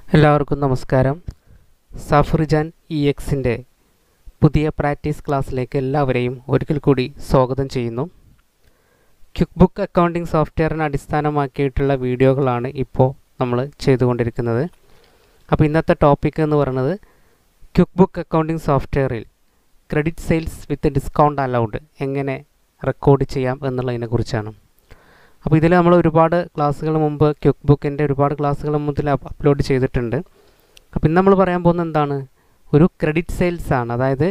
എല്ലാവർക്കും നമസ്കാരം സഫ്രിജാൻ ഇ എക്സിൻ്റെ പുതിയ പ്രാക്ടീസ് ക്ലാസ്സിലേക്ക് എല്ലാവരെയും ഒരിക്കൽ കൂടി സ്വാഗതം ചെയ്യുന്നു ക്വിക്ക് ബുക്ക് അക്കൗണ്ടിംഗ് സോഫ്റ്റ്വെയറിനെ അടിസ്ഥാനമാക്കിയിട്ടുള്ള വീഡിയോകളാണ് ഇപ്പോൾ നമ്മൾ ചെയ്തുകൊണ്ടിരിക്കുന്നത് അപ്പോൾ ഇന്നത്തെ ടോപ്പിക് എന്ന് പറയുന്നത് ക്വിക്ക് ബുക്ക് അക്കൗണ്ടിംഗ് സോഫ്റ്റ്വെയറിൽ credit sales with discount allowed എങ്ങനെ റെക്കോർഡ് ചെയ്യാം എന്നുള്ളതിനെ കുറിച്ചാണ് അപ്പോൾ ഇതിൽ നമ്മൾ ഒരുപാട് ക്ലാസ്സുകൾ മുമ്പ് ക്വിക്ക് ബുക്കിൻ്റെ ഒരുപാട് ക്ലാസ്സുകൾ മുതൽ അപ്ലോഡ് ചെയ്തിട്ടുണ്ട് അപ്പോൾ ഇന്ന് നമ്മൾ പറയാൻ പോകുന്നത് എന്താണ് ഒരു ക്രെഡിറ്റ് സെയിൽസ് ആണ് അതായത്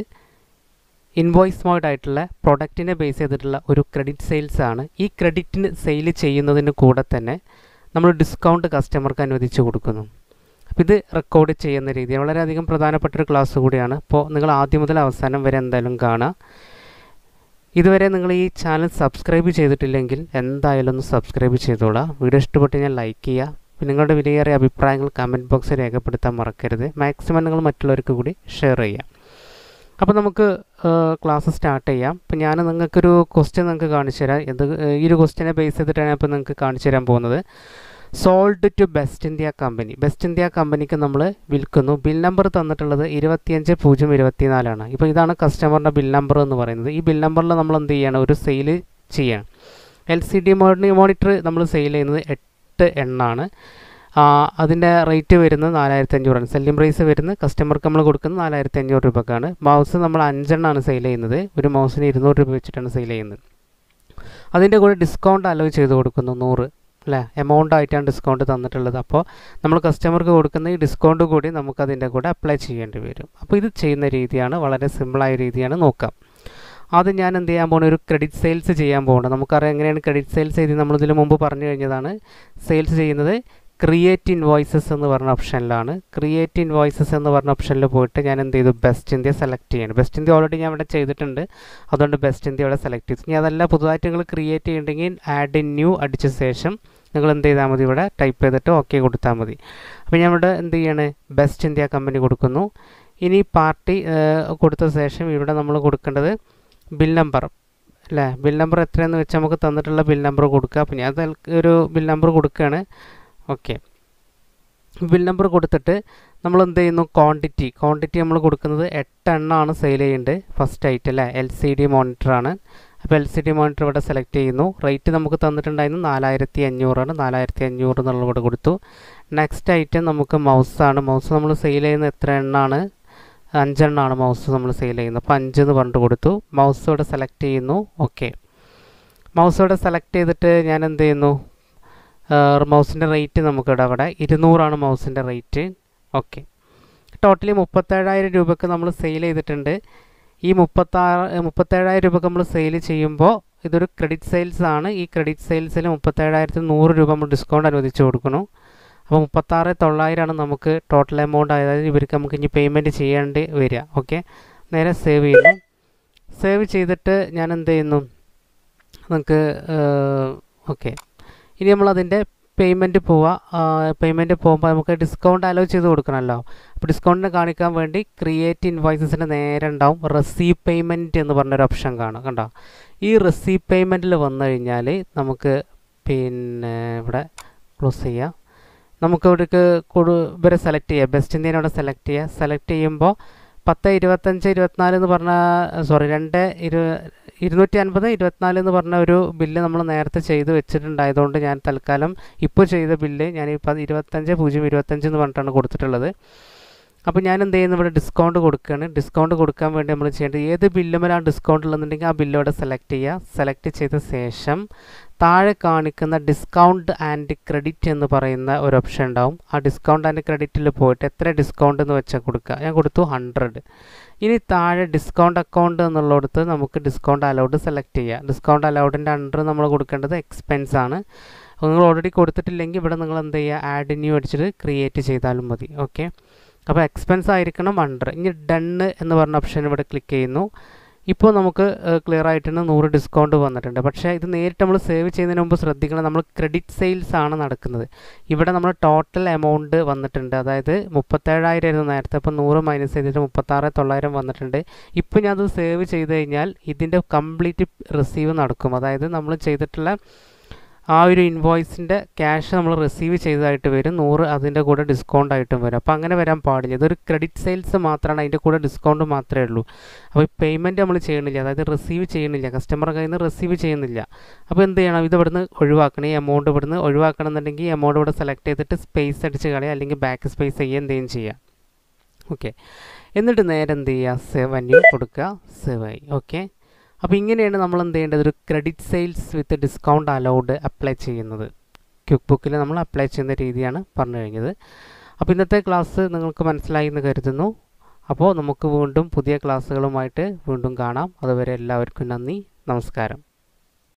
ഇൻവോയ്സ് മോഡ് ആയിട്ടുള്ള പ്രൊഡക്റ്റിനെ ബേസ് ചെയ്തിട്ടുള്ള ഒരു ക്രെഡിറ്റ് സെയിൽസ് ആണ് ഈ ക്രെഡിറ്റിന് സെയിൽ ചെയ്യുന്നതിന് കൂടെ തന്നെ നമ്മൾ ഡിസ്കൗണ്ട് കസ്റ്റമർക്ക് അനുവദിച്ച് കൊടുക്കുന്നു അപ്പോൾ ഇത് റെക്കോർഡ് ചെയ്യുന്ന രീതി വളരെയധികം പ്രധാനപ്പെട്ട ഒരു ക്ലാസ് കൂടിയാണ് അപ്പോൾ നിങ്ങൾ ആദ്യം മുതൽ അവസാനം വരെ എന്തായാലും കാണുക ഇതുവരെ നിങ്ങൾ ഈ ചാനൽ സബ്സ്ക്രൈബ് ചെയ്തിട്ടില്ലെങ്കിൽ എന്തായാലും ഒന്ന് സബ്സ്ക്രൈബ് ചെയ്തോളാം വീഡിയോ ഇഷ്ടപ്പെട്ട് ഞാൻ ലൈക്ക് ചെയ്യുക പിന്നെ നിങ്ങളുടെ വിലയേറിയ അഭിപ്രായങ്ങൾ കമൻറ്റ് ബോക്സിൽ രേഖപ്പെടുത്താൻ മറക്കരുത് മാക്സിമം നിങ്ങൾ മറ്റുള്ളവർക്ക് കൂടി ഷെയർ ചെയ്യാം അപ്പോൾ നമുക്ക് ക്ലാസ് സ്റ്റാർട്ട് ചെയ്യാം അപ്പോൾ ഞാൻ നിങ്ങൾക്കൊരു ക്വസ്റ്റ്യൻ നിങ്ങൾക്ക് കാണിച്ചു തരാം ഇത് ഈ ഒരു ക്വസ്റ്റ്യനെ ബേസ് ചെയ്തിട്ടാണ് ഇപ്പോൾ നിങ്ങൾക്ക് കാണിച്ചു തരാൻ പോകുന്നത് sold to best India company best India കമ്പനിക്ക് നമ്മൾ വിൽക്കുന്നു ബിൽ നമ്പർ തന്നിട്ടുള്ളത് ഇരുപത്തിയഞ്ച് പൂജ്യം ഇരുപത്തിനാലാണ് ഇപ്പോൾ ഇതാണ് കസ്റ്റമറിൻ്റെ ബിൽ നമ്പർ എന്ന് പറയുന്നത് ഈ ബിൽ നമ്പറിൽ നമ്മൾ എന്ത് ചെയ്യണം ഒരു സെയിൽ ചെയ്യണം എൽ സി ഡി മോണിറ്റർ നമ്മൾ സെയിൽ ചെയ്യുന്നത് എട്ട് എണ്ണാണ് അതിൻ്റെ റേറ്റ് വരുന്നത് നാലായിരത്തി അഞ്ഞൂറാണ് സെല്ലിംഗ് പ്രൈസ് വരുന്നത് കസ്റ്റമർക്ക് നമ്മൾ കൊടുക്കുന്നത് നാലായിരത്തി അഞ്ഞൂറ് രൂപക്കാണ് മൗസ് നമ്മൾ അഞ്ചെണ്ണമാണ് സെയിൽ ചെയ്യുന്നത് ഒരു മൗസിന് ഇരുന്നൂറ് രൂപ വെച്ചിട്ടാണ് സെയിൽ ചെയ്യുന്നത് അതിൻ്റെ കൂടെ ഡിസ്കൗണ്ട് അലോ ചെയ്ത് കൊടുക്കുന്നു നൂറ് അല്ലേ എമൗണ്ട് ആയിട്ടാണ് ഡിസ്കൗണ്ട് തന്നിട്ടുള്ളത് അപ്പോൾ നമ്മൾ കസ്റ്റമർക്ക് കൊടുക്കുന്ന ഈ ഡിസ്കൗണ്ട് കൂടി നമുക്കതിൻ്റെ കൂടെ അപ്ലൈ ചെയ്യേണ്ടി വരും അപ്പോൾ ഇത് ചെയ്യുന്ന രീതിയാണ് വളരെ സിമ്പിളായ രീതിയാണ് നോക്കാം ആദ്യം ഞാൻ എന്ത് ചെയ്യാൻ പോകുന്നത് ഒരു ക്രെഡിറ്റ് സെയിൽസ് ചെയ്യാൻ പോകുന്നത് നമുക്കറിയാം എങ്ങനെയാണ് ക്രെഡിറ്റ് സെയിൽസ് ചെയ്ത് നമ്മളിതിന് മുമ്പ് പറഞ്ഞു കഴിഞ്ഞതാണ് സെയിൽസ് ചെയ്യുന്നത് ക്രിയേറ്റ് ഇൻവോയ്സസ് എന്ന് പറഞ്ഞ ഓപ്ഷനിലാണ് ക്രിയേറ്റ് ഇൻവോയ്സസ് എന്ന് പറഞ്ഞ ഓപ്ഷനിൽ പോയിട്ട് ഞാൻ എന്ത് ചെയ്തു ബെസ്റ്റ് ഇന്ത്യ സെലക്ട് ചെയ്യണം ബെസ്റ്റ് ഇന്ത്യ ഓൾറെഡി ഞാൻ ഇവിടെ ചെയ്തിട്ടുണ്ട് അതുകൊണ്ട് ബെസ്റ്റ് ഇന്ത്യ ഇവിടെ സെലക്ട് ചെയ്തു ഇനി അതല്ല പുതുതായിട്ട് നിങ്ങൾ ക്രിയേറ്റ് ചെയ്യണമെങ്കിൽ ആഡ് ഇൻ ന്യൂ അടിച്ച ശേഷം നിങ്ങൾ എന്ത് ചെയ്താൽ മതി ഇവിടെ ടൈപ്പ് ചെയ്തിട്ട് ഓക്കെ കൊടുത്താൽ മതി അപ്പോൾ ഞാൻ ഇവിടെ എന്ത് ചെയ്യാണ് ബെസ്റ്റ് ഇന്ത്യ കമ്പനി കൊടുക്കുന്നു ഇനി പാർട്ടി കൊടുത്ത ശേഷം ഇവിടെ നമ്മൾ കൊടുക്കേണ്ടത് ബിൽ നമ്പർ അല്ലേ ബിൽ നമ്പർ എത്രയെന്ന് വെച്ച് നമുക്ക് തന്നിട്ടുള്ള ബിൽ നമ്പർ കൊടുക്കുക അപ്പോൾ ഞാൻ ഒരു ബിൽ നമ്പർ കൊടുക്കുകയാണ് ഓക്കെ ബിൽ നമ്പർ കൊടുത്തിട്ട് നമ്മൾ എന്ത് ചെയ്യുന്നു ക്വാണ്ടിറ്റി ക്വാണ്ടിറ്റി നമ്മൾ കൊടുക്കുന്നത് എട്ടെണ്ണമാണ് സെയിൽ ചെയ്യേണ്ടത് ഫസ്റ്റ് ആയിട്ട് അല്ലേ എൽ സി ഡി മോണിറ്ററാണ് അപ്പോൾ എൽ സി ഡി മോണിറ്റർ ഇവിടെ സെലക്ട് ചെയ്യുന്നു റേറ്റ് നമുക്ക് തന്നിട്ടുണ്ടായിരുന്നു നാലായിരത്തി അഞ്ഞൂറാണ് നാലായിരത്തി അഞ്ഞൂറ് എന്നുള്ള ഇവിടെ കൊടുത്തു നെക്സ്റ്റ് ഐറ്റം നമുക്ക് മൗസാണ് മൗസ് നമ്മൾ സെയിൽ ചെയ്യുന്ന എത്ര എണ്ണമാണ് അഞ്ചെണ്ണമാണ് മൗസ് നമ്മൾ സെയിൽ ചെയ്യുന്നത് അപ്പോൾ അഞ്ച് എന്ന് പറഞ്ഞിട്ട് കൊടുത്തു മൗസ് ഇവിടെ സെലക്ട് ചെയ്യുന്നു ഓക്കെ മൗസ് ഇവിടെ സെലക്ട് ചെയ്തിട്ട് ഞാൻ എന്ത് ചെയ്യുന്നു മൗസിൻ്റെ റേറ്റ് നമുക്കിവിടെ അവിടെ ഇരുന്നൂറാണ് മൗസിൻ്റെ റേറ്റ് ഓക്കെ ടോട്ടലി മുപ്പത്തേഴായിരം രൂപയ്ക്ക് നമ്മൾ സെയിൽ ചെയ്തിട്ടുണ്ട് ഈ മുപ്പത്താറ് മുപ്പത്തേഴായിരം രൂപയ്ക്ക് നമ്മൾ സെയിൽ ചെയ്യുമ്പോൾ ഇതൊരു ക്രെഡിറ്റ് സെയിൽസ് ആണ് ഈ ക്രെഡിറ്റ് സെയിൽസിൽ മുപ്പത്തേഴായിരത്തി നൂറ് രൂപ നമ്മൾ ഡിസ്കൗണ്ട് അനുവദിച്ച് കൊടുക്കണം അപ്പോൾ മുപ്പത്താറ് തൊള്ളായിരമാണ് നമുക്ക് ടോട്ടൽ എമൗണ്ട് അതായത് ഇവർക്ക് നമുക്ക് ഇനി പേയ്മെൻറ്റ് ചെയ്യേണ്ടി വരിക ഓക്കെ നേരെ സേവ് ചെയ്യുന്നു സേവ് ചെയ്തിട്ട് ഞാൻ എന്ത് ചെയ്യുന്നു നമുക്ക് ഓക്കെ ഇനി നമ്മളതിൻ്റെ പേയ്മെൻറ്റ് പോവുക പേയ്മെൻറ്റ് പോകുമ്പോൾ നമുക്ക് ഡിസ്കൗണ്ട് അലോ ചെയ്ത് കൊടുക്കണമല്ലോ അപ്പോൾ ഡിസ്കൗണ്ടിന് കാണിക്കാൻ വേണ്ടി ക്രിയേറ്റ് ഇൻവോയ്സസിൻ്റെ നേരെ ഉണ്ടാവും റെസീവ് പേയ്മെൻറ്റ് എന്ന് പറഞ്ഞൊരു ഓപ്ഷൻ കാണും കണ്ടോ ഈ റെസീവ് പേയ്മെൻറ്റിൽ വന്നു കഴിഞ്ഞാൽ നമുക്ക് പിന്നെ ഇവിടെ ക്ലോസ് ചെയ്യാം നമുക്ക് ഇവിടേക്ക് കൊടു ഇവരെ സെലക്ട് ചെയ്യാം ബെസ്റ്റ് ഇന്ത്യനെ ഇവിടെ സെലക്ട് ചെയ്യുക സെലക്ട് ചെയ്യുമ്പോൾ പത്ത് ഇരുപത്തഞ്ച് ഇരുപത്തിനാല് എന്ന് പറഞ്ഞ സോറി രണ്ട് ഇരു ഇരുന്നൂറ്റി അൻപത് ഇരുപത്തിനാല് എന്ന് പറഞ്ഞ ഒരു ബില്ല് നമ്മൾ നേരത്തെ ചെയ്ത് വെച്ചിട്ടുണ്ടായതുകൊണ്ട് ഞാൻ തൽക്കാലം ഇപ്പോൾ ചെയ്ത ബില്ല് ഞാൻ ഇപ്പം ഇരുപത്തഞ്ച് പൂജ്യം ഇരുപത്തഞ്ച് എന്ന് പറഞ്ഞിട്ടാണ് കൊടുത്തിട്ടുള്ളത് അപ്പോൾ ഞാൻ എന്ത് ചെയ്യുന്നു ഇവിടെ ഡിസ്കൗണ്ട് കൊടുക്കുകയാണ് ഡിസ്കൗണ്ട് കൊടുക്കാൻ വേണ്ടി നമ്മൾ ചെയ്യേണ്ടത് ഏത് ബില്ലുമേലാണ് ഡിസ്കൗണ്ട് ഉള്ളതെന്നുണ്ടെങ്കിൽ ആ ബില്ല് ഇവിടെ സെലക്ട് ചെയ്യുക സെലക്ട് ചെയ്ത ശേഷം താഴെ കാണിക്കുന്ന ഡിസ്കൗണ്ട് ആൻഡ് ക്രെഡിറ്റ് എന്ന് പറയുന്ന ഒരു ഓപ്ഷൻ ഉണ്ടാവും ആ ഡിസ്കൗണ്ട് ആൻഡ് ക്രെഡിറ്റിൽ പോയിട്ട് എത്ര ഡിസ്കൗണ്ട് എന്ന് വെച്ചാൽ കൊടുക്കുക ഞാൻ കൊടുത്തു ഹൺഡ്രഡ് ഇനി താഴെ ഡിസ്കൗണ്ട് അക്കൗണ്ട് എന്നുള്ളിടത്ത് നമുക്ക് ഡിസ്കൗണ്ട് അലൗഡ് സെലക്ട് ചെയ്യാം ഡിസ്കൗണ്ട് അലൗഡിൻ്റെ അണ്ടർ നമ്മൾ കൊടുക്കേണ്ടത് എക്സ്പെൻസ് ആണ് നിങ്ങൾ ഓൾറെഡി കൊടുത്തിട്ടില്ലെങ്കിൽ ഇവിടെ നിങ്ങൾ എന്ത് ചെയ്യുക ആഡ് ന്യൂ അടിച്ചിട്ട് ക്രിയേറ്റ് ചെയ്താലും മതി ഓക്കെ അപ്പോൾ എക്സ്പെൻസ് ആയിരിക്കണം അണ്ടർ ഇനി ഡണ്ണ് എന്ന് പറഞ്ഞ ഓപ്ഷൻ ഇവിടെ ക്ലിക്ക് ചെയ്യുന്നു ഇപ്പോൾ നമുക്ക് ക്ലിയർ ആയിട്ടുണ്ട് നൂറ് ഡിസ്കൗണ്ട് വന്നിട്ടുണ്ട് പക്ഷേ ഇത് നേരിട്ട് നമ്മൾ സേവ് ചെയ്യുന്നതിന് മുമ്പ് ശ്രദ്ധിക്കണം നമ്മൾ ക്രെഡിറ്റ് സെയിൽസ് ആണ് നടക്കുന്നത് ഇവിടെ നമ്മൾ ടോട്ടൽ എമൗണ്ട് വന്നിട്ടുണ്ട് അതായത് മുപ്പത്തേഴായിരം ആയിരുന്നു നേരത്തെ അപ്പോൾ നൂറ് മൈനസ് ചെയ്തിട്ട് മുപ്പത്താറ് തൊള്ളായിരം വന്നിട്ടുണ്ട് ഇപ്പോൾ ഞാൻ അത് സേവ് ചെയ്ത് കഴിഞ്ഞാൽ ഇതിൻ്റെ കംപ്ലീറ്റ് റിസീവ് നടക്കും അതായത് നമ്മൾ ചെയ്തിട്ടുള്ള ആ ഒരു ഇൻവോയ്സിൻ്റെ ക്യാഷ് നമ്മൾ റിസീവ് ചെയ്തതായിട്ട് വരും നൂറ് അതിൻ്റെ കൂടെ ഡിസ്കൗണ്ട് ആയിട്ടും വരും അപ്പോൾ അങ്ങനെ വരാൻ പാടില്ല ഇതൊരു ക്രെഡിറ്റ് സെയിൽസ് മാത്രമാണ് അതിൻ്റെ കൂടെ ഡിസ്കൗണ്ട് മാത്രമേ ഉള്ളൂ അപ്പോൾ ഈ പേയ്മെൻറ്റ് നമ്മൾ ചെയ്യണില്ല അതായത് റിസീവ് ചെയ്യുന്നില്ല കസ്റ്റമർ കയ്യിൽ നിന്ന് റിസീവ് ചെയ്യുന്നില്ല അപ്പോൾ എന്ത് ചെയ്യണം ഇത് ഇവിടുന്ന് ഒഴിവാക്കണം ഈ എമൗണ്ട് ഇവിടുന്ന് ഒഴിവാക്കണം എന്നുണ്ടെങ്കിൽ ഈ എമൗണ്ട് ഇവിടെ സെലക്ട് ചെയ്തിട്ട് സ്പേസ് അടിച്ച് കളയുക അല്ലെങ്കിൽ ബാക്ക് സ്പേസ് ചെയ്യുക എന്തെങ്കിലും ചെയ്യുക ഓക്കെ എന്നിട്ട് നേരെ എന്ത് ചെയ്യുക സേവ് അന്യൂ കൊടുക്കുക സേവ് ആയി ഓക്കെ അപ്പോൾ ഇങ്ങനെയാണ് നമ്മൾ എന്ത് ചെയ്യേണ്ടത് ഒരു credit sales with discount allowed apply ചെയ്യുന്നത് ക്വിക്ക് ബുക്കിൽ നമ്മൾ അപ്ലൈ ചെയ്യുന്ന രീതിയാണ് പറഞ്ഞു കഴിഞ്ഞത് അപ്പോൾ ഇന്നത്തെ ക്ലാസ് നിങ്ങൾക്ക് മനസ്സിലായി എന്ന് കരുതുന്നു അപ്പോൾ നമുക്ക് വീണ്ടും പുതിയ ക്ലാസ്സുകളുമായിട്ട് വീണ്ടും കാണാം അതുവരെ എല്ലാവർക്കും നന്ദി നമസ്കാരം